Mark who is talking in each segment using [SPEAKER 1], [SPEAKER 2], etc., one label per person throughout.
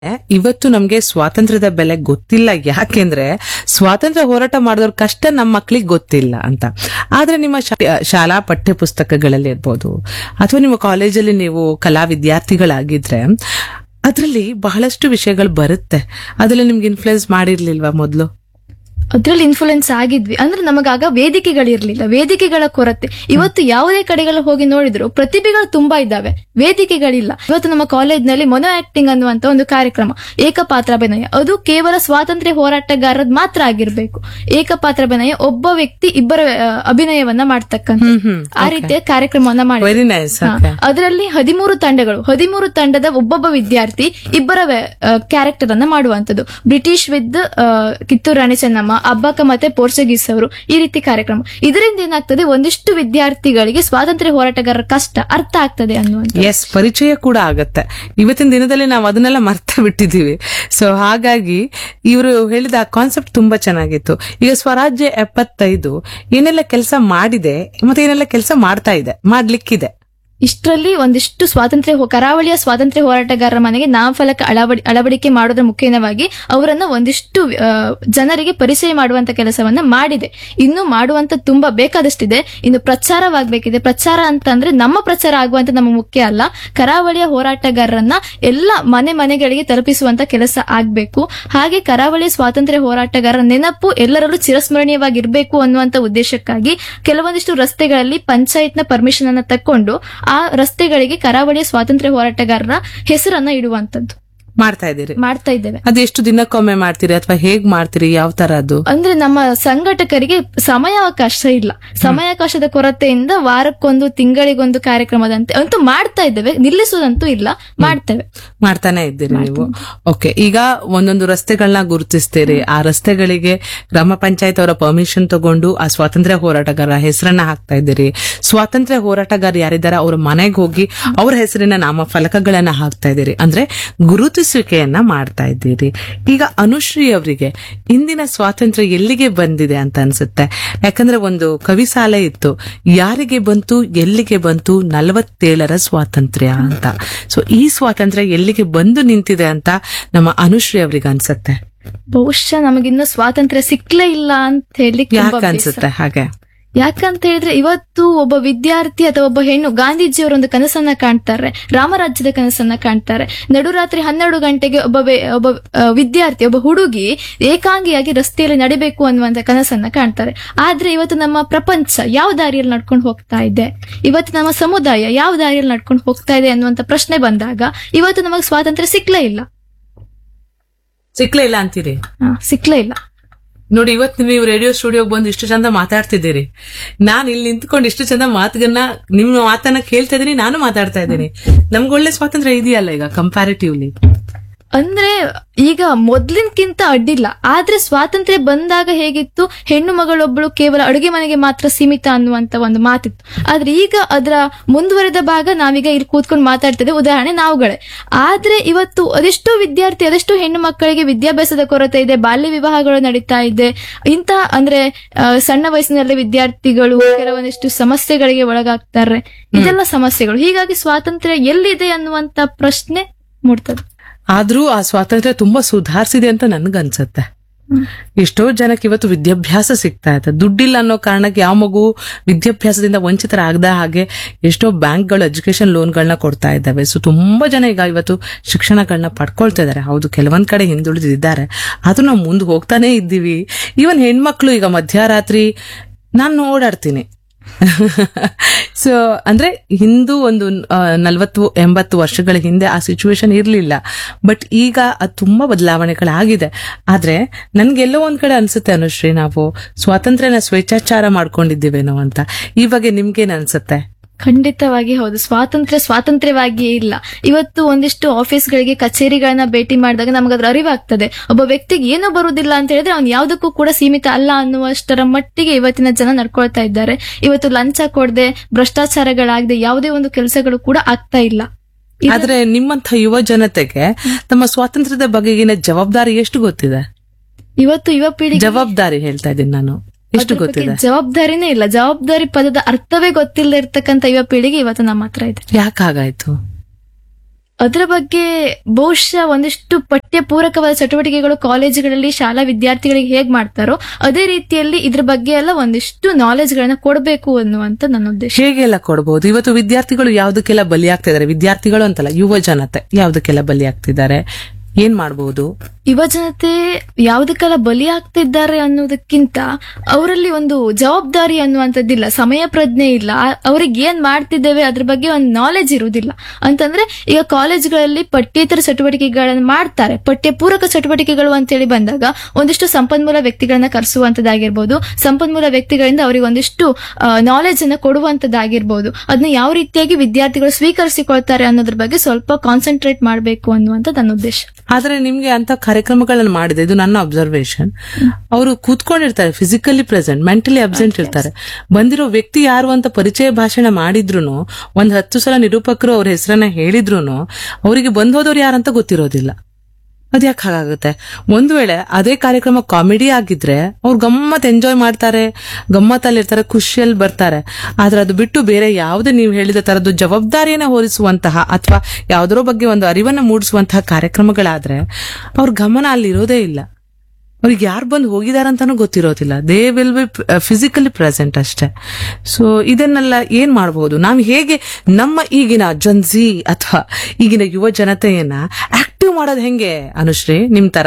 [SPEAKER 1] ಇವತ್ತು ನಮ್ಗೆ ಸ್ವಾತಂತ್ರ್ಯದ ಬೆಲೆ ಗೊತ್ತಿಲ್ಲ ಯಾಕೆಂದ್ರೆ ಸ್ವಾತಂತ್ರ್ಯ ಹೋರಾಟ ಮಾಡಿದವ್ರ ಕಷ್ಟ ನಮ್ಮ ಮಕ್ಳಿಗೆ ಗೊತ್ತಿಲ್ಲ ಅಂತ ಆದ್ರೆ ನಿಮ್ಮ ಶಾ- ಶಾಲಾ ಪಠ್ಯ ಪುಸ್ತಕಗಳಲ್ಲಿ ಇರ್ಬೋದು ಅಥವಾ ನಿಮ್ಮ ಕಾಲೇಜಲ್ಲಿ ನೀವು ಕಲಾ ವಿದ್ಯಾರ್ಥಿಗಳಾಗಿದ್ರೆ ಅದರಲ್ಲಿ ಬಹಳಷ್ಟು ವಿಷಯಗಳು ಬರುತ್ತೆ ಅದ್ರಲ್ಲಿ ನಿಮ್ಗೆ ಇನ್ಫ್ಲುಯೆನ್ಸ್ ಮಾಡಿರ್ಲಿಲ್ವಾ ಮೊದಲು
[SPEAKER 2] ಅದ್ರಲ್ಲಿ ಇನ್ಫ್ಲುಯೆನ್ಸ್ ಆಗಿದ್ವಿ ಅಂದ್ರೆ ನಮಗಾಗ ವೇದಿಕೆಗಳಿರ್ಲಿಲ್ಲ ವೇದಿಕೆಗಳ ಕೊರತೆ ಇವತ್ತು ಯಾವುದೇ ಕಡೆಗಳು ಹೋಗಿ ನೋಡಿದ್ರು ಪ್ರತಿಭೆಗಳು ತುಂಬಾ ಇದ್ದಾವೆ ವೇದಿಕೆಗಳಿಲ್ಲ ಇವತ್ತು ನಮ್ಮ ಕಾಲೇಜ್ನಲ್ಲಿ ಮೊನೋ ಆಕ್ಟಿಂಗ್ ಅನ್ನುವಂತ ಒಂದು ಕಾರ್ಯಕ್ರಮ ಏಕಪಾತ್ರಾಭಿನಯ ಅದು ಕೇವಲ ಸ್ವಾತಂತ್ರ್ಯ ಹೋರಾಟಗಾರದ್ ಮಾತ್ರ ಆಗಿರ್ಬೇಕು ಏಕಪಾತ್ರಾಭಿನಯ ಒಬ್ಬ ವ್ಯಕ್ತಿ ಇಬ್ಬರ ಆ, ಅಭಿನಯವನ್ನ ಮಾಡ್ತಕ್ಕಂಥ
[SPEAKER 1] ಹ್ಮ್, ಹ್ಮ್.
[SPEAKER 2] ಆ ರೀತಿಯ ಕಾರ್ಯಕ್ರಮವನ್ನ ಮಾಡಿ
[SPEAKER 1] ವೆರಿ ನೈಸ್
[SPEAKER 2] ಅದರಲ್ಲಿ ಹದಿಮೂರು ತಂಡಗಳು ಹದಿಮೂರು ತಂಡದ ಒಬ್ಬೊಬ್ಬ ವಿದ್ಯಾರ್ಥಿ ಇಬ್ಬರ ಕ್ಯಾರೆಕ್ಟರ್ ಅನ್ನ ಮಾಡುವಂತದ್ದು ಬ್ರಿಟಿಷ್ ವಿತ್ ಕಿತ್ತೂರು ರಾಣಿ ಚೆನ್ನಮ್ಮ ಅಬ್ಬಕ್ಕ ಮತ್ತೆ ಪೋರ್ಚುಗೀಸ್ ಅವರು ಈ ರೀತಿ ಕಾರ್ಯಕ್ರಮ ಇದರಿಂದ ಏನಾಗ್ತದೆ ಒಂದಿಷ್ಟು ವಿದ್ಯಾರ್ಥಿಗಳಿಗೆ ಸ್ವಾತಂತ್ರ್ಯ ಹೋರಾಟಗಾರರ ಕಷ್ಟ ಅರ್ಥ ಆಗ್ತದೆ ಅನ್ನುವಂಥ
[SPEAKER 1] ಎಸ್ ಪರಿಚಯ ಕೂಡ ಆಗತ್ತೆ ಇವತ್ತಿನ ದಿನದಲ್ಲಿ ನಾವು ಅದನ್ನೆಲ್ಲ ಮರ್ತ ಬಿಟ್ಟಿದೀವಿ ಸೊ ಹಾಗಾಗಿ ಇವರು ಹೇಳಿದ ಕಾನ್ಸೆಪ್ಟ್ ತುಂಬಾ ಚೆನ್ನಾಗಿತ್ತು ಈಗ ಸ್ವರಾಜ್ಯ ಎಪ್ಪತ್ತೈದು ಏನೆಲ್ಲ ಕೆಲಸ ಮಾಡಿದೆ ಮತ್ತೆ ಏನೆಲ್ಲ ಕೆಲಸ ಮಾಡ್ತಾ ಇದೆ ಮಾಡ್ಲಿಕ್ಕಿದೆ
[SPEAKER 2] ಇಷ್ಟರಲ್ಲಿ ಒಂದಿಷ್ಟು ಸ್ವಾತಂತ್ರ್ಯ ಹೋ- ಕರಾವಳಿಯ ಸ್ವಾತಂತ್ರ್ಯ ಹೋರಾಟಗಾರರ ಮನೆಗೆ ನಾಮಫಲಕ ಅಳವಡಿ ಅಳವಡಿಕೆ ಮಾಡೋದ್ರ ಮುಖೇನವಾಗಿ ಅವರನ್ನ ಒಂದಿಷ್ಟು ಆ, ಜನರಿಗೆ ಪರಿಚಯ ಮಾಡುವಂತ ಕೆಲಸವನ್ನ ಮಾಡಿದೆ ಇನ್ನು ಮಾಡುವಂತ ತುಂಬಾ ಬೇಕಾದಷ್ಟಿದೆ ಇನ್ನು ಪ್ರಚಾರವಾಗಬೇಕಿದೆ ಪ್ರಚಾರ ಅಂತಂದ್ರೆ ನಮ್ಮ ಪ್ರಚಾರ ಆಗುವಂತ ನಮ್ಮ ಮುಖ್ಯ ಅಲ್ಲ ಕರಾವಳಿಯ ಹೋರಾಟಗಾರರನ್ನ ಎಲ್ಲ ಮನೆ ಮನೆಗಳಿಗೆ ತಲುಪಿಸುವಂತ ಕೆಲಸ ಆಗ್ಬೇಕು ಹಾಗೆ ಕರಾವಳಿಯ ಸ್ವಾತಂತ್ರ್ಯ ಹೋರಾಟಗಾರರ ನೆನಪು ಎಲ್ಲರಲ್ಲೂ ಚಿರಸ್ಮರಣೀಯವಾಗಿರ್ಬೇಕು ಅನ್ನುವಂತ ಉದ್ದೇಶಕ್ಕಾಗಿ ಕೆಲವೊಂದಿಷ್ಟು ರಸ್ತೆಗಳಲ್ಲಿ ಪಂಚಾಯತ್ನ ಪರ್ಮಿಷನ್ ಅನ್ನ ತಕೊಂಡು ಆ ರಸ್ತೆಗಳಿಗೆ ಕರಾವಳಿಯ ಸ್ವಾತಂತ್ರ್ಯ ಹೋರಾಟಗಾರರ ಹೆಸರನ್ನ ಇಡುವಂತದ್ದು
[SPEAKER 1] ಮಾಡ್ತಾ ಇದ್ದೀರಿ
[SPEAKER 2] ಮಾಡ್ತಾ ಇದ್ದೇವೆ
[SPEAKER 1] ಅದು ಎಷ್ಟು ದಿನಕ್ಕೊಮ್ಮೆ ಮಾಡ್ತೀರಿ ಅಥವಾ ಹೇಗ್ ಮಾಡ್ತೀರಿ ಯಾವ ತರ ಅದು
[SPEAKER 2] ಅಂದ್ರೆ ನಮ್ಮ ಸಂಘಟಕರಿಗೆ ಸಮಯಾವಕಾಶ ಇಲ್ಲ ಸಮಯಾವಕಾಶದ ಕೊರತೆಯಿಂದ ವಾರಕ್ಕೊಂದು ತಿಂಗಳಿಗೊಂದು ಕಾರ್ಯಕ್ರಮದಂತೆ ಅಂತೂ ಮಾಡ್ತಾ ಇದ್ದೇವೆ ನಿಲ್ಲಿಸುವುದಂತೂ ಇಲ್ಲ ಮಾಡ್ತೇವೆ
[SPEAKER 1] ಮಾಡ್ತಾನೆ ಇದ್ದೀರಿ ನೀವು ಓಕೆ ಈಗ ಒಂದೊಂದು ರಸ್ತೆಗಳನ್ನ ಗುರುತಿಸ್ತೀರಿ ಆ ರಸ್ತೆಗಳಿಗೆ ಗ್ರಾಮ ಪಂಚಾಯತ್ ಅವರ ಪರ್ಮಿಷನ್ ತಗೊಂಡು ಆ ಸ್ವಾತಂತ್ರ್ಯ ಹೋರಾಟಗಾರರ ಹೆಸರನ್ನ ಹಾಕ್ತಾ ಇದ್ದೀರಿ ಸ್ವಾತಂತ್ರ್ಯ ಹೋರಾಟಗಾರ ಯಾರಿದ್ದಾರೆ ಅವ್ರ ಮನೆಗೆ ಹೋಗಿ ಅವ್ರ ಹೆಸರಿನ ನಾಮ ಫಲಕಗಳನ್ನ ಹಾಕ್ತಾ ಇದ್ದೀರಿ ಅಂದ್ರೆ ಗುರುತಿಸುವಿಕೆಯನ್ನ ಮಾಡ್ತಾ ಇದ್ದೀರಿ ಈಗ ಅನುಶ್ರೀ ಅವರಿಗೆ ಇಂದಿನ ಸ್ವಾತಂತ್ರ್ಯ ಎಲ್ಲಿಗೆ ಬಂದಿದೆ ಅಂತ ಅನ್ಸುತ್ತೆ ಯಾಕಂದ್ರೆ ಒಂದು ಕವಿಸಾಲೆ ಇತ್ತು ಯಾರಿಗೆ ಬಂತು ಎಲ್ಲಿಗೆ ಬಂತು ನಲವತ್ತೇಳರ ಸ್ವಾತಂತ್ರ್ಯ ಅಂತ ಸೊ ಈ ಸ್ವಾತಂತ್ರ್ಯ ಎಲ್ಲಿಗೆ ಬಂದು ನಿಂತಿದೆ ಅಂತ ನಮ್ಮ ಅನುಶ್ರೀ ಅವ್ರಿಗೆ ಅನ್ಸುತ್ತೆ
[SPEAKER 2] ಬಹುಶಃ ನಮಗಿನ್ನೂ ಸ್ವಾತಂತ್ರ್ಯ ಸಿಕ್ಲೇ ಇಲ್ಲ ಅಂತ ಹೇಳಲಿಕ್ಕೆ ತುಂಬಾ
[SPEAKER 1] ಯಾಕೆ
[SPEAKER 2] ಬೇಸರ.
[SPEAKER 1] ಅನ್ಸುತ್ತೆ ಹಾಗೆ
[SPEAKER 2] ಯಾಕಂತ ಹೇಳಿದ್ರೆ ಇವತ್ತು ಒಬ್ಬ ವಿದ್ಯಾರ್ಥಿ ಅಥವಾ ಒಬ್ಬ ಹೆಣ್ಣು ಗಾಂಧೀಜಿಯವರ ಒಂದು ಕನಸನ್ನ ಕಾಣ್ತಾರೆ ರಾಮರಾಜ್ಯದ ಕನಸನ್ನ ಕಾಣ್ತಾರೆ ನಡುರಾತ್ರಿ ಹನ್ನೆರಡು ಗಂಟೆಗೆ ಒಬ್ಬ ವೇ- ಒಬ್ಬ ಆ, ವಿದ್ಯಾರ್ಥಿ ಒಬ್ಬ ಹುಡುಗಿ ಏಕಾಂಗಿಯಾಗಿ ರಸ್ತೆಯಲ್ಲಿ ನಡಿಬೇಕು ಅನ್ನುವಂತ ಕನಸನ್ನ ಕಾಣ್ತಾರೆ ಆದ್ರೆ ಇವತ್ತು ನಮ್ಮ ಪ್ರಪಂಚ ಯಾವ ದಾರಿಯಲ್ಲಿ ನಡ್ಕೊಂಡು ಹೋಗ್ತಾ ಇದೆ ಇವತ್ತು ನಮ್ಮ ಸಮುದಾಯ ಯಾವ ದಾರಿಯಲ್ಲಿ ನಡ್ಕೊಂಡು ಹೋಗ್ತಾ ಇದೆ ಅನ್ನುವಂತ ಪ್ರಶ್ನೆ ಬಂದಾಗ ಇವತ್ತು ನಮಗೆ ಸ್ವಾತಂತ್ರ್ಯ ಸಿಕ್ಲೇ ಇಲ್ಲ
[SPEAKER 1] ಸಿಕ್ಲೇ ಇಲ್ಲ ಅಂತೀರಿ
[SPEAKER 2] ಆ, ಸಿಕ್ಲೇ ಇಲ್ಲ
[SPEAKER 1] ನೋಡಿ ಇವತ್ತು ನೀವು ರೇಡಿಯೋ ಸ್ಟುಡಿಯೋಗೆ ಬಂದು ಇಷ್ಟು ಚಂದ ಮಾತಾಡ್ತಿದ್ದೀರಿ ನಾನು ಇಲ್ಲಿ ನಿಂತ್ಕೊಂಡು ಇಷ್ಟು ಚಂದ ಮಾತುಗನ್ನ ನಿಮ್ಮ ಮಾತನ್ನ ಕೇಳ್ತಾ ಇದೀನಿ ನಾನು ಮಾತಾಡ್ತಾ ಇದ್ದೀನಿ ನಮ್ಗೆ ಒಳ್ಳೆ ಸ್ವಾತಂತ್ರ್ಯ ಇದೆಯಲ್ಲ ಈಗ ಕಂಪ್ಯಾರಿಟಿವ್ಲಿ
[SPEAKER 2] ಅಂದ್ರೆ ಈಗ ಮೊದ್ಲಿನ್ಕಿಂತ ಅಡ್ಡಿಲ್ಲ ಆದ್ರೆ ಸ್ವಾತಂತ್ರ್ಯ ಬಂದಾಗ ಹೇಗಿತ್ತು ಹೆಣ್ಣು ಮಗಳೊಬ್ಬಳು ಕೇವಲ ಅಡುಗೆ ಮನೆಗೆ ಮಾತ್ರ ಸೀಮಿತ ಅನ್ನುವಂತ ಒಂದು ಮಾತಿತ್ತು ಆದ್ರೆ ಈಗ ಅದರ ಮುಂದುವರೆದ ಭಾಗ ನಾವೀಗ ಇಲ್ಲಿ ಕೂತ್ಕೊಂಡು ಮಾತಾಡ್ತಿದ್ದೇವೆ ಉದಾಹರಣೆ ನಾವುಗಳೇ ಆದ್ರೆ ಇವತ್ತು ಅದೆಷ್ಟೋ ವಿದ್ಯಾರ್ಥಿ ಅದೆಷ್ಟೋ ಹೆಣ್ಣು ಮಕ್ಕಳಿಗೆ ವಿದ್ಯಾಭ್ಯಾಸದ ಕೊರತೆ ಇದೆ ಬಾಲ್ಯ ವಿವಾಹಗಳು ನಡೀತಾ ಇದೆ ಇಂತಹ ಅಂದ್ರೆ ಆ, ಸಣ್ಣ ವಯಸ್ಸಿನಲ್ಲಿ ವಿದ್ಯಾರ್ಥಿಗಳು ಕೆಲವೊಂದಿಷ್ಟು ಸಮಸ್ಯೆಗಳಿಗೆ ಒಳಗಾಗ್ತಾರೆ ಇದೆಲ್ಲ ಸಮಸ್ಯೆಗಳು ಹೀಗಾಗಿ ಸ್ವಾತಂತ್ರ್ಯ ಎಲ್ಲಿದೆ ಅನ್ನುವಂತ ಪ್ರಶ್ನೆ ಮೂಡ್ತದೆ
[SPEAKER 1] ಆದ್ರೂ ಆ ಸ್ವಾತಂತ್ರ್ಯ ತುಂಬಾ ಸುಧಾರಿಸಿದೆ ಅಂತ ನನ್ಗನ್ಸತ್ತೆ ಎಷ್ಟೋ ಜನಕ್ಕೆ ಇವತ್ತು ವಿದ್ಯಾಭ್ಯಾಸ ಸಿಗ್ತಾ ಇದೆ ದುಡ್ಡಿಲ್ಲ ಅನ್ನೋ ಕಾರಣಕ್ಕೆ ಯಾವ ಮಗು ವಿದ್ಯಾಭ್ಯಾಸದಿಂದ ವಂಚಿತರಾಗದ ಹಾಗೆ ಎಷ್ಟೋ ಬ್ಯಾಂಕ್ಗಳು ಎಜುಕೇಶನ್ ಲೋನ್ಗಳನ್ನ ಕೊಡ್ತಾ ಇದ್ದಾವೆ ಸೊ ತುಂಬಾ ಜನ ಈಗ ಇವತ್ತು ಶಿಕ್ಷಣಗಳನ್ನ ಪಡ್ಕೊಳ್ತಾ ಇದಾರೆ ಹೌದು ಕೆಲವೊಂದ್ ಕಡೆ ಹಿಂದುಳಿದಿದ್ದಾರೆ ಆದ್ರೂ ನಾವು ಮುಂದೆ ಹೋಗ್ತಾನೆ ಇದ್ದೀವಿ ಈವನ್ ಹೆಣ್ಮಕ್ಳು ಈಗ ಮಧ್ಯರಾತ್ರಿ ನಾನು ಓಡಾಡ್ತೀನಿ ಸೊ ಅಂದ್ರೆ ಹಿಂದೂ ಒಂದು ನಲವತ್ತು ಎಂಬತ್ತು ವರ್ಷಗಳ ಹಿಂದೆ ಆ ಸಿಚುವೇಶನ್ ಇರಲಿಲ್ಲ ಬಟ್ ಈಗ ಅದು ತುಂಬಾ ಬದಲಾವಣೆಗಳಾಗಿದೆ ಆದ್ರೆ ನನ್ಗೆಲ್ಲೋ ಒಂದ್ ಕಡೆ ಅನ್ಸುತ್ತೆ ಅನುಶ್ರೀ ನಾವು ಸ್ವಾತಂತ್ರ್ಯನ ಸ್ವೇಚ್ಛಾಚಾರ ಮಾಡ್ಕೊಂಡಿದ್ದೀವೇನೋ ಅಂತ ಈ ಬಗ್ಗೆ ನಿಮ್ಗೇನ್ ಅನ್ಸುತ್ತೆ
[SPEAKER 2] ಖಂಡಿತವಾಗಿ ಹೌದು ಸ್ವಾತಂತ್ರ್ಯ ಸ್ವಾತಂತ್ರ್ಯವಾಗಿಯೇ ಇಲ್ಲ ಇವತ್ತು ಒಂದಿಷ್ಟು ಆಫೀಸ್ಗಳಿಗೆ ಕಚೇರಿಗಳನ್ನ ಭೇಟಿ ಮಾಡಿದಾಗ ನಮ್ಗೆ ಅದ್ರ ಅರಿವಾಗ್ತದೆ ಒಬ್ಬ ವ್ಯಕ್ತಿಗೆ ಏನೂ ಬರುವುದಿಲ್ಲ ಅಂತ ಹೇಳಿದ್ರೆ ಅವ್ನು ಯಾವುದಕ್ಕೂ ಕೂಡ ಸೀಮಿತ ಅಲ್ಲ ಅನ್ನುವಷ್ಟರ ಮಟ್ಟಿಗೆ ಇವತ್ತಿನ ಜನ ನಡ್ಕೊಳ್ತಾ ಇದ್ದಾರೆ ಇವತ್ತು ಲಂಚ ಕೊಡದೆ ಭ್ರಷ್ಟಾಚಾರಗಳಾಗದೆ ಯಾವುದೇ ಒಂದು ಕೆಲಸಗಳು ಕೂಡ ಆಗ್ತಾ ಇಲ್ಲ ಇದು-
[SPEAKER 1] ಆದ್ರೆ ನಿಮ್ಮಂತ ಯುವ ಜನತೆಗೆ ತಮ್ಮ ಸ್ವಾತಂತ್ರ್ಯದ ಬಗೆಗಿನ ಜವಾಬ್ದಾರಿ ಎಷ್ಟು ಗೊತ್ತಿದೆ
[SPEAKER 2] ಇವತ್ತು ಯುವ ಪೀಳಿಗೆ
[SPEAKER 1] ಜವಾಬ್ದಾರಿ ಹೇಳ್ತಾ ಇದ್ದೀನಿ ನಾನು ಎಷ್ಟು
[SPEAKER 2] ಅದ್ರ ಬಗ್ಗೆ
[SPEAKER 1] ಗೊತ್ತಿದೆ
[SPEAKER 2] ಜವಾಬ್ದಾರಿನೇ ಇಲ್ಲ ಜವಾಬ್ದಾರಿ ಪದದ ಅರ್ಥವೇ ಗೊತ್ತಿಲ್ಲದೆ ಇರ್ತಕ್ಕಂಥ ಯುವ ಪೀಳಿಗೆ ಇವತ್ತು ನಮ್ಮ ಹತ್ರ ಇದೆ
[SPEAKER 1] ಯಾಕಾಗಾಯ್ತು
[SPEAKER 2] ಅದರ ಬಗ್ಗೆ ಬಹುಶಃ ಒಂದಿಷ್ಟು ಪಠ್ಯ ಪೂರಕವಾದ ಚಟುವಟಿಕೆಗಳು ಕಾಲೇಜುಗಳಲ್ಲಿ ಶಾಲಾ ವಿದ್ಯಾರ್ಥಿಗಳಿಗೆ ಹೇಗ್ ಮಾಡ್ತಾರೋ ಅದೇ ರೀತಿಯಲ್ಲಿ ಇದ್ರ ಬಗ್ಗೆ ಎಲ್ಲ ಒಂದಿಷ್ಟು ನಾಲೆಜ್ ಗಳನ್ನ ಕೊಡಬೇಕು ಅನ್ನುವಂತ ನನ್ನ ಉದ್ದೇಶ
[SPEAKER 1] ಹೇಗೆಲ್ಲ ಕೊಡಬಹುದು ಇವತ್ತು ವಿದ್ಯಾರ್ಥಿಗಳು ಯಾವ್ದಕ್ಕೆಲ್ಲ ಬಲಿಯಾಗ್ತಿದ್ದಾರೆ ವಿದ್ಯಾರ್ಥಿಗಳು ಅಂತಲ್ಲ ಯುವ ಜನತೆ ಯಾವ್ದಕ್ಕೆಲ್ಲ ಬಲಿಯಾಗ್ತಿದ್ದಾರೆ ಏನ್ ಮಾಡಬಹುದು
[SPEAKER 2] ಯುವ ಜನತೆ ಯಾವುದಕ್ಕೆಲ್ಲ ಬಲಿ ಆಗ್ತಿದ್ದಾರೆ ಅನ್ನೋದಕ್ಕಿಂತ ಅವರಲ್ಲಿ ಒಂದು ಜವಾಬ್ದಾರಿ ಅನ್ನುವಂಥದ್ದಿಲ್ಲ ಸಮಯ ಪ್ರಜ್ಞೆ ಇಲ್ಲ ಆ- ಅವ್ರಿಗೆ ಏನ್ ಮಾಡ್ತಿದ್ದೇವೆ ಅದ್ರ ಬಗ್ಗೆ ಒಂದು ನಾಲೆಜ್ ಇರುವುದಿಲ್ಲ ಅಂತಂದ್ರೆ ಈಗ ಕಾಲೇಜ್ಗಳಲ್ಲಿ ಪಠ್ಯೇತರ ಚಟುವಟಿಕೆಗಳನ್ನು ಮಾಡ್ತಾರೆ ಪಠ್ಯ ಪೂರಕ ಚಟುವಟಿಕೆಗಳು ಅಂತೇಳಿ ಬಂದಾಗ ಒಂದಿಷ್ಟು ಸಂಪನ್ಮೂಲ ವ್ಯಕ್ತಿಗಳನ್ನ ಕರೆಸುವಂತದ್ದಾಗಿರ್ಬೋದು ಸಂಪನ್ಮೂಲ ವ್ಯಕ್ತಿಗಳಿಂದ ಅವರಿಗೆ ಒಂದಿಷ್ಟು ನಾಲೆಜ್ ಅನ್ನ ಕೊಡುವಂತದ್ದಾಗಿರ್ಬೋದು ಅದನ್ನ ಯಾವ ರೀತಿಯಾಗಿ ವಿದ್ಯಾರ್ಥಿಗಳು ಸ್ವೀಕರಿಸಿಕೊಳ್ತಾರೆ ಅನ್ನೋದ್ರ ಬಗ್ಗೆ ಸ್ವಲ್ಪ ಕಾನ್ಸಂಟ್ರೇಟ್ ಮಾಡಬೇಕು ಅನ್ನುವಂತ ನನ್ನ ಉದ್ದೇಶ
[SPEAKER 1] ಆದ್ರೆ ನಿಮ್ಗೆ ಅಂತ ಕಾರ್ಯಕ್ರಮಗಳನ್ನು ಮಾಡಿದೆ ಇದು ನನ್ನ ಅಬ್ಸರ್ವೇಷನ್ ಅವರು ಕೂತ್ಕೊಂಡಿರ್ತಾರೆ ಫಿಸಿಕಲಿ ಪ್ರೆಸೆಂಟ್ ಮೆಂಟಲಿ ಅಬ್ಸೆಂಟ್ ಇರ್ತಾರೆ ಬಂದಿರೋ ವ್ಯಕ್ತಿ ಯಾರು ಅಂತ ಪರಿಚಯ ಭಾಷಣ ಮಾಡಿದ್ರು ಒಂದ್ ಹತ್ತು ಸಲ ನಿರೂಪಕರು ಅವ್ರ ಹೆಸರನ್ನ ಹೇಳಿದ್ರು ಅವರಿಗೆ ಬಂದ್ ಹೋದವ್ರು ಯಾರಂತ ಗೊತ್ತಿರೋದಿಲ್ಲ ಅದ್ಯಾಕೆ ಹಾಗಾಗುತ್ತೆ ಒಂದ್ ವೇಳೆ ಅದೇ ಕಾರ್ಯಕ್ರಮ ಕಾಮಿಡಿ ಆಗಿದ್ರೆ ಅವ್ರು ಗಮ್ಮತ್ ಎಂಜಾಯ್ ಮಾಡ್ತಾರೆ ಗಮ್ಮತ್ತಲ್ಲಿರ್ತಾರೆ ಖುಷಿಯಲ್ಲಿ ಬರ್ತಾರೆ ಆದ್ರೆ ಅದು ಬಿಟ್ಟು ಬೇರೆ ಯಾವುದೇ ನೀವು ಹೇಳಿದ ತರದ್ದು ಜವಾಬ್ದಾರಿಯನ್ನ ಹೊರಿಸುವಂತಹ ಅಥವಾ ಯಾವುದರೋ ಬಗ್ಗೆ ಒಂದು ಅರಿವನ್ನ ಮೂಡಿಸುವಂತಹ ಕಾರ್ಯಕ್ರಮಗಳಾದ್ರೆ ಅವ್ರ ಗಮನ ಅಲ್ಲಿ ಇರೋದೇ ಇಲ್ಲ ಅವ್ರಿಗೆ ಯಾರು ಬಂದು ಹೋಗಿದಾರಂತಾನೂ ಗೊತ್ತಿರೋದಿಲ್ಲ they will be physically present ಅಷ್ಟೇ ಸೊ ಇದನ್ನೆಲ್ಲ ಏನ್ ಮಾಡಬಹುದು ನಾವು ಹೇಗೆ ನಮ್ಮ ಈಗಿನ ಜನ್ಜಿ ಅಥವಾ ಈಗಿನ ಯುವ ಜನತೆಯನ್ನ ಆಕ್ಟಿವ್ ಮಾಡೋದು ಹೆಂಗೆ ಅನುಶ್ರೀ ನಿಮ್ ತರ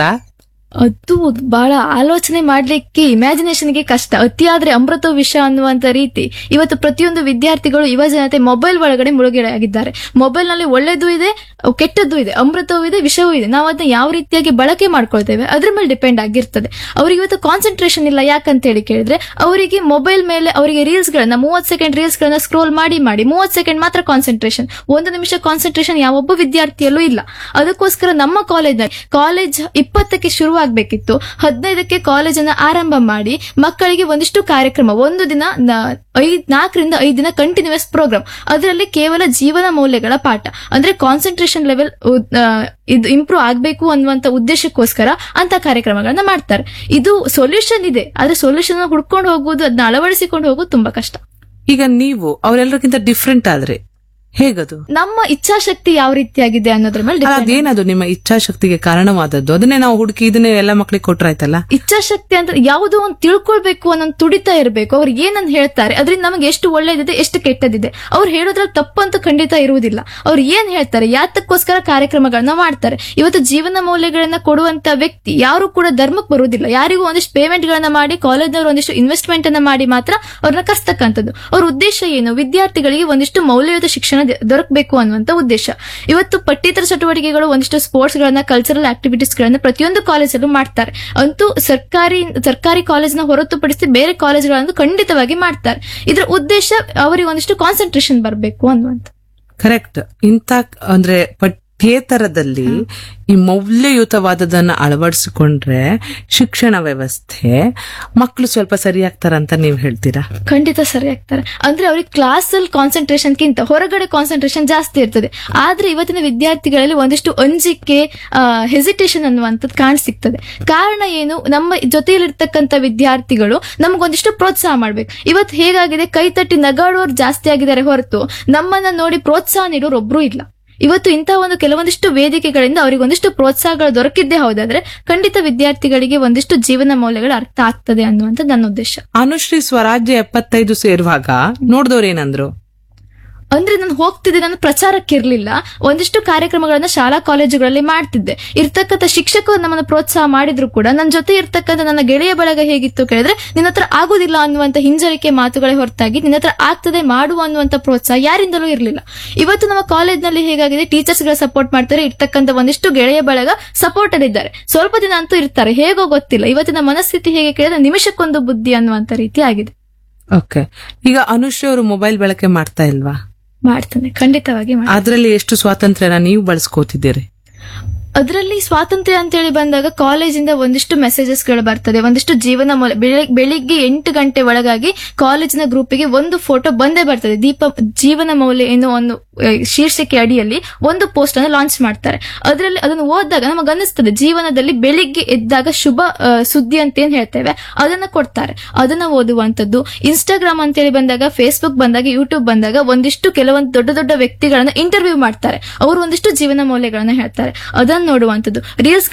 [SPEAKER 2] ಅದು ಬಹಳ ಆಲೋಚನೆ ಮಾಡ್ಲಿಕ್ಕೆ ಇಮ್ಯಾಜಿನೇಷನ್ಗೆ ಕಷ್ಟ ಅತಿಯಾದ್ರೆ ಅಮೃತ ವಿಷ ಅನ್ನುವಂತ ರೀತಿ ಇವತ್ತು ಪ್ರತಿಯೊಂದು ವಿದ್ಯಾರ್ಥಿಗಳು ಯುವ ಜನತೆ ಮೊಬೈಲ್ ಒಳಗಡೆ ಮುಳುಗಡೆಯಾಗಿದ್ದಾರೆ ಮೊಬೈಲ್ ನಲ್ಲಿ ಒಳ್ಳೇದು ಇದೆ ಕೆಟ್ಟದ್ದು ಇದೆ ಅಮೃತವೂ ಇದೆ ವಿಷವೂ ಇದೆ ನಾವು ಅದನ್ನ ಯಾವ ರೀತಿಯಾಗಿ ಬಳಕೆ ಮಾಡ್ಕೊಳ್ತೇವೆ ಅದ್ರ ಮೇಲೆ ಡಿಪೆಂಡ್ ಆಗಿರ್ತದೆ ಅವ್ರಿಗೆ ಇವತ್ತು ಕಾನ್ಸಂಟ್ರೇಷನ್ ಇಲ್ಲ ಯಾಕಂತ ಹೇಳಿ ಕೇಳಿದ್ರೆ ಅವರಿಗೆ ಮೊಬೈಲ್ ಮೇಲೆ ಅವರಿಗೆ ರೀಲ್ಸ್ ಗಳನ್ನ ಮೂವತ್ ಸೆಕೆಂಡ್ ರೀಲ್ಸ್ ಗಳನ್ನ ಸ್ಕ್ರೋಲ್ ಮಾಡಿ ಮಾಡಿ ಮೂವತ್ ಸೆಕೆಂಡ್ ಮಾತ್ರ ಕಾನ್ಸಂಟ್ರೇಷನ್ ಒಂದು ನಿಮಿಷ ಕಾನ್ಸಂಟ್ರೇಷನ್ ಯಾವೊಬ್ಬ ವಿದ್ಯಾರ್ಥಿಯಲ್ಲೂ ಇಲ್ಲ ಅದಕ್ಕೋಸ್ಕರ ನಮ್ಮ ಕಾಲೇಜ್ನಲ್ಲಿ ಕಾಲೇಜ್ ಇಪ್ಪತ್ತಕ್ಕೆ ಶುರುವಾಗಬೇಕಿತ್ತು ಹದಿನೈದಕ್ಕೆ ಕಾಲೇಜ್ ಅನ್ನ ಆರಂಭ ಮಾಡಿ ಮಕ್ಕಳಿಗೆ ಒಂದಿಷ್ಟು ಕಾರ್ಯಕ್ರಮ ಒಂದು ದಿನ ನ- ಐದ್ ನಾಲ್ಕರಿಂದ ಐದು ದಿನ ಕಂಟಿನ್ಯೂಸ್ ಪ್ರೋಗ್ರಾಮ್ ಅದರಲ್ಲಿ ಕೇವಲ ಜೀವನ ಮೌಲ್ಯಗಳ ಪಾಠ ಅಂದ್ರೆ ಕಾನ್ಸಂಟ್ರೇಷನ್ ಲೆವೆಲ್ ಇದು ಇಂಪ್ರೂವ್ ಆಗಬೇಕು ಅನ್ನುವಂತ ಉದ್ದೇಶಕ್ಕೋಸ್ಕರ ಅಂತ ಕಾರ್ಯಕ್ರಮಗಳನ್ನ ಮಾಡ್ತಾರೆ ಇದು ಸೊಲ್ಯೂಷನ್ ಇದೆ ಆದ್ರೆ ಸೊಲ್ಯೂಷನ್ ಹುಡ್ಕೊಂಡು ಹೋಗುವುದು ಅದನ್ನ ಅಳವಡಿಸಿಕೊಂಡು ಹೋಗೋದು ತುಂಬಾ ಕಷ್ಟ
[SPEAKER 1] ಈಗ ನೀವು ಅವರೆಲ್ಲರಿಗಿಂತ ಡಿಫ್ರೆಂಟ್ ಆದ್ರೆ ಹೇಗದು
[SPEAKER 2] ನಮ್ಮ ಇಚ್ಛಾಶಕ್ತಿ ಯಾವ ರೀತಿಯಾಗಿದೆ ಅನ್ನೋದ್ರ ಮೇಲೆ
[SPEAKER 1] ಅಲ್ಲ,
[SPEAKER 2] depend
[SPEAKER 1] ಅದೇನದು ನಿಮ್ಮ ಇಚ್ಛಾಶಕ್ತಿಗೆ ಕಾರಣವಾದದ್ದು ಅದನ್ನೇ ನಾವು ಹುಡುಕಿ ಇದನ್ನೇ ಎಲ್ಲ ಮಕ್ಳಿಗೆ ಕೊಟ್ರಾಯ್ತಲ್ಲ
[SPEAKER 2] ಇಚ್ಛಾಶಕ್ತಿ ಅಂತ ಯಾವುದೋ ಒಂದು ತಿಳ್ಕೊಳ್ಬೇಕು ಅನ್ನೋ ಒಂದು ತುಡಿತ ಇರಬೇಕು ಅವ್ರು ಏನಂತ ಹೇಳ್ತಾರೆ ಅದರಿಂದ ನಮಗೆ ಎಷ್ಟು ಒಳ್ಳೇದಿದೆ ಎಷ್ಟು ಕೆಟ್ಟದಿದೆ ಅವ್ರು ಹೇಳೋದ್ರಲ್ಲಿ ತಪ್ಪಂತೂ ಖಂಡಿತ ಇರುವುದಿಲ್ಲ ಅವ್ರು ಏನ್ ಹೇಳ್ತಾರೆ ಯಾತಕ್ಕೋಸ್ಕರ ಕಾರ್ಯಕ್ರಮಗಳನ್ನ ಮಾಡ್ತಾರೆ ಇವತ್ತು ಜೀವನ ಮೌಲ್ಯಗಳನ್ನ ಕೊಡುವಂತ ವ್ಯಕ್ತಿ ಯಾರು ಕೂಡ ಧರ್ಮಕ್ಕೆ ಬರುವುದಿಲ್ಲ ಯಾರಿಗೂ ಒಂದಿಷ್ಟು ಪೇಮೆಂಟ್ ಗಳನ್ನ ಮಾಡಿ ಕಾಲೇಜ್ನವರು ಒಂದಿಷ್ಟು ಇನ್ವೆಸ್ಟ್ಮೆಂಟ್ ಅನ್ನ ಮಾಡಿ ಮಾತ್ರ ಅವ್ರನ್ನ ಕರ್ಸ್ತಕ್ಕಂಥದ್ದು ಅವ್ರ ಉದ್ದೇಶ ಏನು ವಿದ್ಯಾರ್ಥಿಗಳಿಗೆ ಒಂದಿಷ್ಟು ಮೌಲ್ಯಯುತ ಶಿಕ್ಷಣ ದ- ದೊರಕಬೇಕು ಅನ್ನುವಂತ ಉದ್ದೇಶ ಇವತ್ತು ಪಠ್ಯೇತರ ಚಟುವಟಿಕೆಗಳು ಒಂದಿಷ್ಟು ಸ್ಪೋರ್ಟ್ಸ್ ಗಳನ್ನ ಕಲ್ಚರಲ್ ಆಕ್ಟಿವಿಟೀಸ್ ಗಳನ್ನ ಪ್ರತಿಯೊಂದು ಕಾಲೇಜಲ್ಲೂ ಮಾಡ್ತಾರೆ ಅಂತೂ ಸರ್ಕಾರಿ ಸರ್ಕಾರಿ ಕಾಲೇಜ್ನ ಹೊರತುಪಡಿಸಿ ಬೇರೆ ಕಾಲೇಜ್ಗಳನ್ನು ಖಂಡಿತವಾಗಿ ಮಾಡ್ತಾರೆ ಇದ್ರ ಉದ್ದೇಶ ಅವರಿಗೆ ಒಂದಿಷ್ಟು ಕಾನ್ಸಂಟ್ರೇಷನ್ ಬರಬೇಕು ಅನ್ನುವಂತ
[SPEAKER 1] ಕರೆಕ್ಟ್ ಇಂಥ ಅಂದ್ರೆ ಪಠ್ಯೇತರದಲ್ಲಿ ಈ ಮೌಲ್ಯಯುತವಾದದನ್ನ ಅಳವಡಿಸಿಕೊಂಡ್ರೆ ಶಿಕ್ಷಣ ವ್ಯವಸ್ಥೆ ಮಕ್ಕಳು ಸ್ವಲ್ಪ ಸರಿಯಾಗ್ತಾರಂತ ನೀವು ಹೇಳ್ತೀರಾ
[SPEAKER 2] ಖಂಡಿತ ಸರಿ ಆಗ್ತಾರೆ ಅಂದ್ರೆ ಅವ್ರಿಗೆ ಕ್ಲಾಸ್ ಅಲ್ಲಿ ಕಾನ್ಸಂಟ್ರೇಷನ್ಗಿಂತ ಹೊರಗಡೆ ಕಾನ್ಸಂಟ್ರೇಷನ್ ಜಾಸ್ತಿ ಇರ್ತದೆ ಆದ್ರೆ ಇವತ್ತಿನ ವಿದ್ಯಾರ್ಥಿಗಳಲ್ಲಿ ಒಂದಿಷ್ಟು ಅಂಜಿಕೆ ಹೆಸಿಟೇಷನ್ ಅನ್ನುವಂಥದ್ದು ಕಾಣ ಸಿಗ್ತದೆ ಕಾರಣ ಏನು ನಮ್ಮ ಜೊತೆಯಲ್ಲಿರ್ತಕ್ಕಂಥ ವಿದ್ಯಾರ್ಥಿಗಳು ನಮಗೊಂದಿಷ್ಟು ಪ್ರೋತ್ಸಾಹ ಮಾಡ್ಬೇಕು ಇವತ್ತು ಹೇಗಾಗಿದೆ ಕೈ ತಟ್ಟಿ ನಗಾಡುವವರು ಜಾಸ್ತಿ ಆಗಿದ್ದಾರೆ ಹೊರತು ನಮ್ಮನ್ನ ನೋಡಿ ಪ್ರೋತ್ಸಾಹ ನೀಡೋರು ಒಬ್ರು ಇಲ್ಲ ಇವತ್ತು ಇಂತಹ ಒಂದು ಕೆಲವೊಂದಿಷ್ಟು ವೇದಿಕೆಗಳಿಂದ ಅವರಿಗೆ ಒಂದಿಷ್ಟು ಪ್ರೋತ್ಸಾಹಗಳು ದೊರಕಿದ್ದೇ ಹೌದಾದ್ರೆ ಖಂಡಿತ ವಿದ್ಯಾರ್ಥಿಗಳಿಗೆ ಒಂದಿಷ್ಟು ಜೀವನ ಮೌಲ್ಯಗಳು ಅರ್ಥ ಆಗ್ತದೆ ಅನ್ನುವಂಥದ್ದು ನನ್ನ ಉದ್ದೇಶ
[SPEAKER 1] ಅನುಶ್ರೀ ಸ್ವರಾಜ್ಯ ಎಪ್ಪತ್ತೈದು ಸೇರುವಾಗ ನೋಡ್ದವ್ರು ಏನಂದ್ರು
[SPEAKER 2] ಅಂದ್ರೆ ನಾನು ಹೋಗ್ತಿದ್ದೆ ನಾನು ಪ್ರಚಾರಕ್ಕೆ ಇರ್ಲಿಲ್ಲ ಒಂದಿಷ್ಟು ಕಾರ್ಯಕ್ರಮಗಳನ್ನ ಶಾಲಾ ಕಾಲೇಜುಗಳಲ್ಲಿ ಮಾಡ್ತಿದ್ದೆ ಇರ್ತಕ್ಕಂಥ ಶಿಕ್ಷಕರು ನಮ್ಮನ್ನ ಪ್ರೋತ್ಸಾಹ ಮಾಡಿದ್ರು ಕೂಡ ನನ್ನ ಜೊತೆ ಇರ್ತಕ್ಕಂಥ ನನ್ನ ಗೆಳೆಯ ಬಳಗ ಹೇಗಿತ್ತು ಕೇಳಿದ್ರೆ ನಿನ್ನ ಹತ್ರ ಆಗೋದಿಲ್ಲ ಅನ್ನುವಂತ ಹಿಂಜರಿಕೆ ಮಾತುಗಳೇ ಹೊರತಾಗಿ ನಿನ್ನ ಹತ್ರ ಆಗ್ತದೆ ಮಾಡುವ ಅನ್ನುವಂತ ಪ್ರೋತ್ಸಾಹ ಯಾರಿಂದಲೂ ಇರಲಿಲ್ಲ ಇವತ್ತು ನಮ್ಮ ಕಾಲೇಜ್ನಲ್ಲಿ ಹೇಗಾಗಿದೆ ಟೀಚರ್ಸ್ ಗಳ ಸಪೋರ್ಟ್ ಮಾಡ್ತಾರೆ ಇರ್ತಕ್ಕಂಥ ಒಂದಿಷ್ಟು ಗೆಳೆಯ ಬಳಗ ಸಪೋರ್ಟ್ ಅಲ್ಲಿ ಇದ್ದಾರೆ ಸ್ವಲ್ಪ ದಿನ ಅಂತೂ ಇರ್ತಾರೆ ಹೇಗೋ ಗೊತ್ತಿಲ್ಲ ಇವತ್ತಿನ ಮನಸ್ಥಿತಿ ಹೇಗೆ ಕೇಳಿದ್ರೆ ನಿಮಿಷಕ್ಕೊಂದು ಬುದ್ಧಿ ಅನ್ನುವಂತ ರೀತಿ ಆಗಿದೆ
[SPEAKER 1] ಓಕೆ ಈಗ ಅನುಶ್ರೀ ಅವರು ಮೊಬೈಲ್ ಬಳಕೆ ಮಾಡ್ತಾ ಇಲ್ವಾ
[SPEAKER 2] ಮಾಡ್ತಾನೆ ಖಂಡಿತವಾಗಿ ಮಾಡ್ತಾನೆ.
[SPEAKER 1] ಅದ್ರಲ್ಲಿ ಎಷ್ಟು ಸ್ವಾತಂತ್ರ್ಯನ ನೀವು ಬಳಸ್ಕೋತಿದ್ದೀರಿ
[SPEAKER 2] ಅದರಲ್ಲಿ ಸ್ವಾತಂತ್ರ್ಯ ಅಂತೇಳಿ ಬಂದಾಗ ಕಾಲೇಜಿಂದ ಒಂದಿಷ್ಟು ಮೆಸೇಜಸ್ ಗಳು ಬರ್ತದೆ ಒಂದಿಷ್ಟು ಜೀವನ ಮೌಲ್ಯ ಬೆಳ- ಬೆಳಿಗ್ಗೆ ಎಂಟು ಗಂಟೆ ಒಳಗಾಗಿ ಕಾಲೇಜಿನ ಗ್ರೂಪಿಗೆ ಒಂದು ಫೋಟೋ ಬಂದೇ ಬರ್ತದೆ ದೀಪ ಜೀವನ ಮೌಲ್ಯ ಎನ್ನುವ ಒಂದು ಆ, ಶೀರ್ಷಿಕೆ ಅಡಿಯಲ್ಲಿ ಒಂದು ಪೋಸ್ಟ್ ಅನ್ನು ಲಾಂಚ್ ಮಾಡ್ತಾರೆ ಅದರಲ್ಲಿ ಅದನ್ನು ಓದಿದಾಗ ನಮಗೆ ಅನ್ನಿಸ್ತದೆ ಜೀವನದಲ್ಲಿ ಬೆಳಿಗ್ಗೆ ಎದ್ದಾಗ ಶುಭ ಆ, ಸುದ್ದಿ ಅಂತ ಏನ್ ಹೇಳ್ತೇವೆ ಅದನ್ನ ಕೊಡ್ತಾರೆ ಅದನ್ನ ಓದುವಂತದ್ದು ಇನ್ಸ್ಟಾಗ್ರಾಮ್ ಅಂತೇಳಿ ಬಂದಾಗ ಫೇಸ್ಬುಕ್ ಬಂದಾಗ ಯೂಟ್ಯೂಬ್ ಬಂದಾಗ ಒಂದಿಷ್ಟು ಕೆಲವೊಂದು ದೊಡ್ಡ ದೊಡ್ಡ ವ್ಯಕ್ತಿಗಳನ್ನ ಇಂಟರ್ವ್ಯೂ ಮಾಡ್ತಾರೆ ಅವರು ಒಂದಿಷ್ಟು ಜೀವನ ಮೌಲ್ಯಗಳನ್ನ ಹೇಳ್ತಾರೆ ಅದನ್ನ ನೋಡುವಂತದ್ದು ರೀಲ್ಸ್